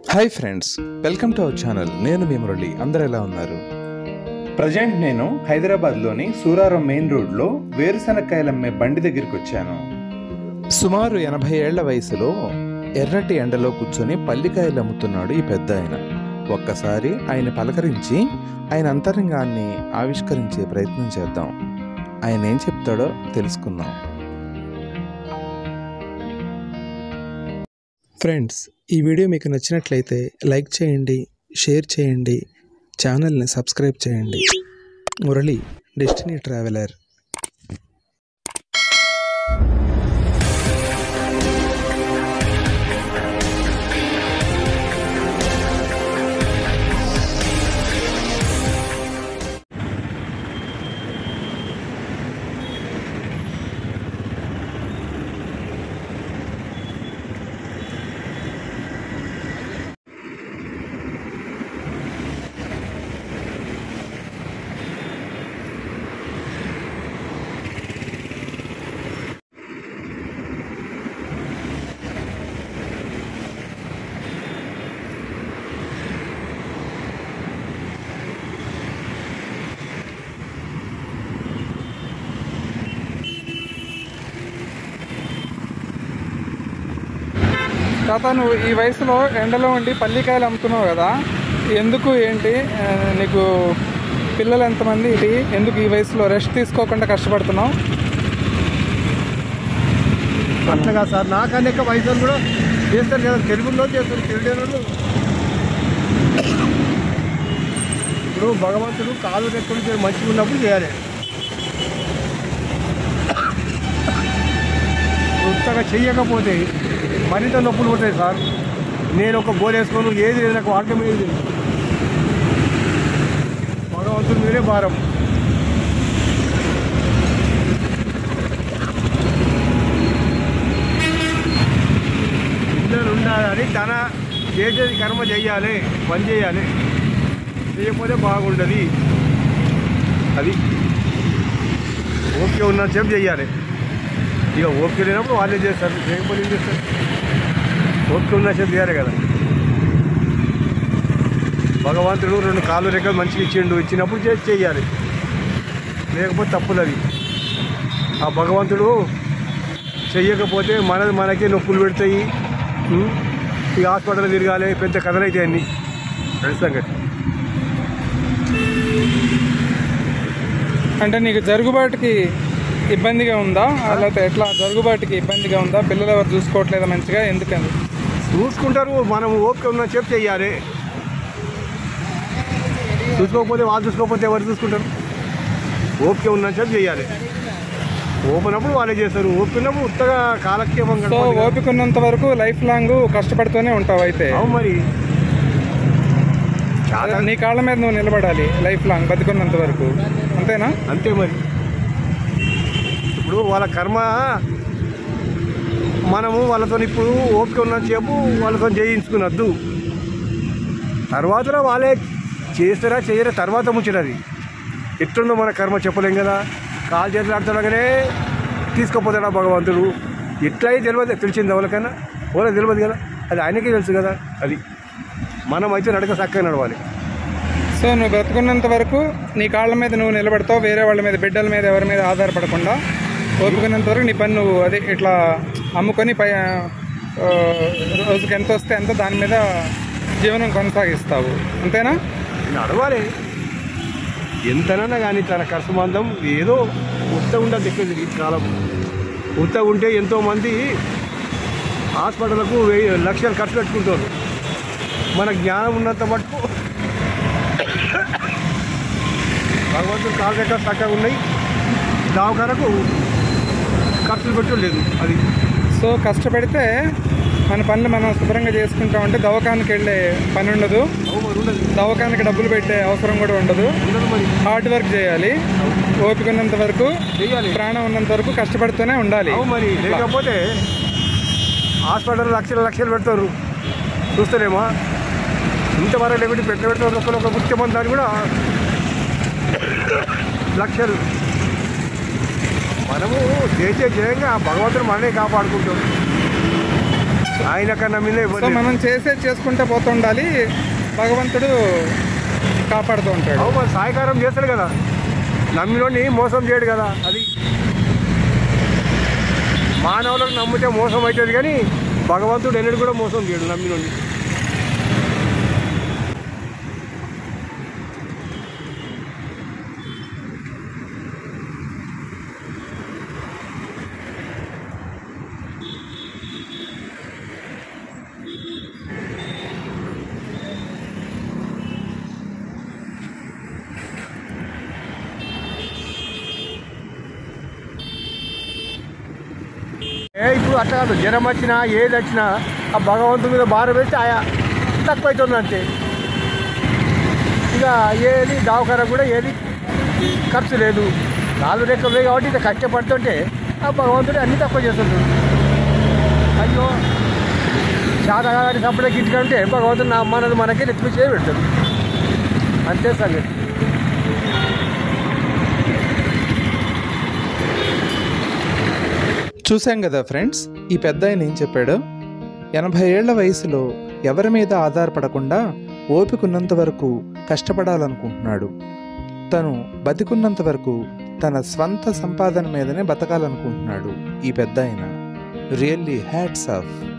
Hi friends welcome to our channel నేను మీ మురళి అందరు ఎలా ఉన్నారు ప్రజెంట్ నేను హైదరాబాద్లోని సూరారం మెయిన్ రోడ్లో వేరుశనక్కాయలు అమ్మే బండి దగ్గరికి వచ్చాను సుమారు ఎనభై ఏళ్ల వయసులో ఎర్రటి ఎండలో కూర్చొని పల్లికాయలు అమ్ముతున్నాడు ఈ పెద్ద ఆయన ఒక్కసారి ఆయన పలకరించి ఆయన అంతరంగాన్ని ఆవిష్కరించే ప్రయత్నం చేద్దాం ఆయన ఏం చెప్తాడో తెలుసుకుందాం ఫ్రెండ్స్ ఈ వీడియో మీకు నచ్చినట్లయితే లైక్ చేయండి షేర్ చేయండి ఛానల్ని సబ్స్క్రైబ్ చేయండి మురళి డెస్టినీ ట్రావెలర్ తాత నువ్వు ఈ వయసులో ఎండలో ఉండి పల్లికాయలు అమ్ముతున్నావు కదా ఎందుకు ఏంటి ఆ, నీకు పిల్లలు ఎంతమంది ఇది ఎందుకు ఈ వయసులో రెస్ట్ తీసుకోకుండా కష్టపడుతున్నావు అట్లా కాదు సార్ నాకన్నా ఎక్కువ వయసు వాళ్ళు కూడా చేస్తారు కదా తెలుగులో చేస్తారు తెలుగు ఇప్పుడు భగవంతుడు కాలు రెక్కలు చే- మంచిగా ఉన్నప్పుడు చేయాలి ఉత్తగా చెయ్యకపోతే మరింత నొప్పులు ఉంటాయి సార్ నేను ఒక గోల్ వేసుకోను ఏది లేదు నాకు వాడకం ఏది లేదు. భగవంతుడి మీదే భారం పిల్లలు ఉండాలని తన చేసేది కర్మ చెయ్యాలి పని చేయాలి చేయకపోతే బాగుండదు అది ఓపిక ఉన్న సేపు చెయ్యాలి ఇక ఓపిక లేనప్పుడు వాళ్ళే చేస్తారు చేయకపోతే ఏం చేస్తారు ఓపిక ఉన్న సేపు చేయాలి కదా భగవంతుడు రెండు కాళ్ళు రెక్కలు మంచిగా ఇచ్చిండు ఇచ్చినప్పుడు చేసి చెయ్యాలి లేకపోతే తప్పులు అది ఆ భగవంతుడు చెయ్యకపోతే మనది మనకే నొప్పులు పెడతాయి ఉం? ఇక హాస్పిటల్ తిరగాలి పెద్ద కథలు అయితే అన్ని తెలుసు సంగతి అంటే నీకు జరుగుబాటుకి ఇబ్బందిగా ఉందా లేకపోతే ఎట్లా జరుగుబాటుకి ఇబ్బందిగా ఉందా పిల్లలు ఎవరు చూసుకోవట్లేదా మంచిగా ఎందుకని చూసుకుంటారు మనం ఓపిక ఉన్న చెప్పు చెయ్యాలి చూసుకోకపోతే వాళ్ళు చూసుకోకపోతే ఎవరు చూసుకుంటారు ఓపిక ఉన్న చెప్పు చెయ్యాలి ఓపినప్పుడు వాళ్ళే చేస్తారు ఓపినప్పుడు ఉత్తగా కాలక్షేపం సో గడపాలి కదా. ఓపిక ఉన్నంత వరకు లైఫ్ లాంగ్ కష్టపడుతూనే ఉంటావు అయితే అవును మరి చాలా నీ కాళ్ళ మీద నువ్వు నిలబడాలి లైఫ్ లాంగ్ బతికున్నంత వరకు అంతేనా అంతే మరి ఇప్పుడు వాళ్ళ కర్మ మనము వాళ్ళతో ఇప్పుడు ఓపిక ఉన్నంతసేపు వాళ్ళతో చేయించుకున్నద్దు తర్వాత వాళ్ళే చేస్తారా చేయరా తర్వాత ముచ్చినది ఎట్లుందో మన కర్మ చెప్పలేం కదా కాలు చేతులు ఆడుతుండగానే తీసుకుపోతాడా భగవంతుడు ఎట్లా అయితే తెలియదు తెలిసింది ఎవరికైనా వాళ్ళకి తెలియదు కదా అది ఆయనకే తెలుసు కదా అది మనం అయితే నడక చక్కగా నడవాలి సో నువ్వు బ్రతుకున్నంత వరకు నీ కాళ్ళ మీద నువ్వు నిలబడతావు వేరే వాళ్ళ మీద బిడ్డల మీద ఎవరి మీద ఆధారపడకుండా ఓపుకున్నంత వరకు నీ పని నువ్వు అదే ఇట్లా అమ్ముకొని పై ఆ, రోజుకి ఎంత వస్తే ఎంత దాని మీద జీవనం కొనసాగిస్తావు అంతేనా నడవాలి ఎంతనన్నా కానీ తన ఖర్చు మందం ఏదో ఉత్త ఉండదు ఎక్కువ ఈ కాలం ఉత్త ఉంటే ఎంతోమంది హాస్పిటల్కు వెయ్యి లక్షలు ఖర్చు పెట్టుకుంటారు మన జ్ఞానం ఉన్నంత మటుకు భగవంతుడు కాలు రెక్క చక్కగా ఉన్నాయి దవాఖానకు ఖర్చులు పెట్టలేదు అది సో కష్టపడితే మన పనులు మనం శుభ్రంగా చేసుకుంటా ఉంటే దవాఖానకి వెళ్ళే పని ఉండదు అవు మరి ఉండదు దవాఖానకి డబ్బులు పెట్టే అవసరం కూడా ఉండదు ఉండదు మరి హార్డ్ వర్క్ చేయాలి ఓపిక ఉన్నంత వరకు చెయ్యాలి ప్రాణం ఉన్నంత వరకు కష్టపడుతూనే ఉండాలి అవు మరి లేకపోతే హాస్పిటల్ లక్షలు లక్షలు పెడతారు చూస్తలేమా ఇంతవరకు లేకుంటే పెట్ట పెట్టారు ఒకరు ఒక ముఖ్యమంత్రి కూడా లక్షలు మనము చేసే జయంగా భగవంతుడు మననే కాపాడుకుంటాం ఆయన కన్నా మీద సో ఇవ్వలేదు మనం చేసే చేసుకుంటే పోతుండాలి భగవంతుడు కాపాడుతూ ఉంటాడు అవు మరి సహాయకారం చేస్తాడు కదా నమ్మినోడిని మోసం చేయడు కదా అది మానవులకు నమ్మితే మోసం అవుతుంది కానీ భగవంతుడు ఎన్నడు కూడా మోసం చేయడు నమ్మినోడిని ఏ ఇప్పుడు అట్లా కాదు జ్వరం వచ్చినా ఏది వచ్చినా ఆ భగవంతుడి మీద భారం వేస్తే ఆయా తక్కువ అవుతుంది అంతే ఇక ఏది దావకారం కూడా ఏది ఖర్చు లేదు నాలుగు రెక్కలు ఉన్నాయి కాబట్టి ఇక కష్టపడుతుంటే ఆ భగవంతుడు అన్ని తక్కువ చేస్తుంటాడు అయ్యో శాతగాని సంపదకి ఇంటికంటే భగవంతుడు నా మనది మనకి నెత్తిమి చేయ పెడతాడు అంతే సంగతి చూశాం కదా ఫ్రెండ్స్ ఈ పెద్ద ఆయన ఏం చెప్పాడో ఎనభై ఏళ్ల వయసులో ఎవరి మీద ఆధారపడకుండా ఓపికన్నంత వరకు కష్టపడాలనుకుంటున్నాడు తను బతికున్నంత వరకు తన స్వంత సంపాదన మీదనే బతకాలనుకుంటున్నాడు ఈ పెద్ద ఆయన రియల్లీ హ్యాట్స్ ఆఫ్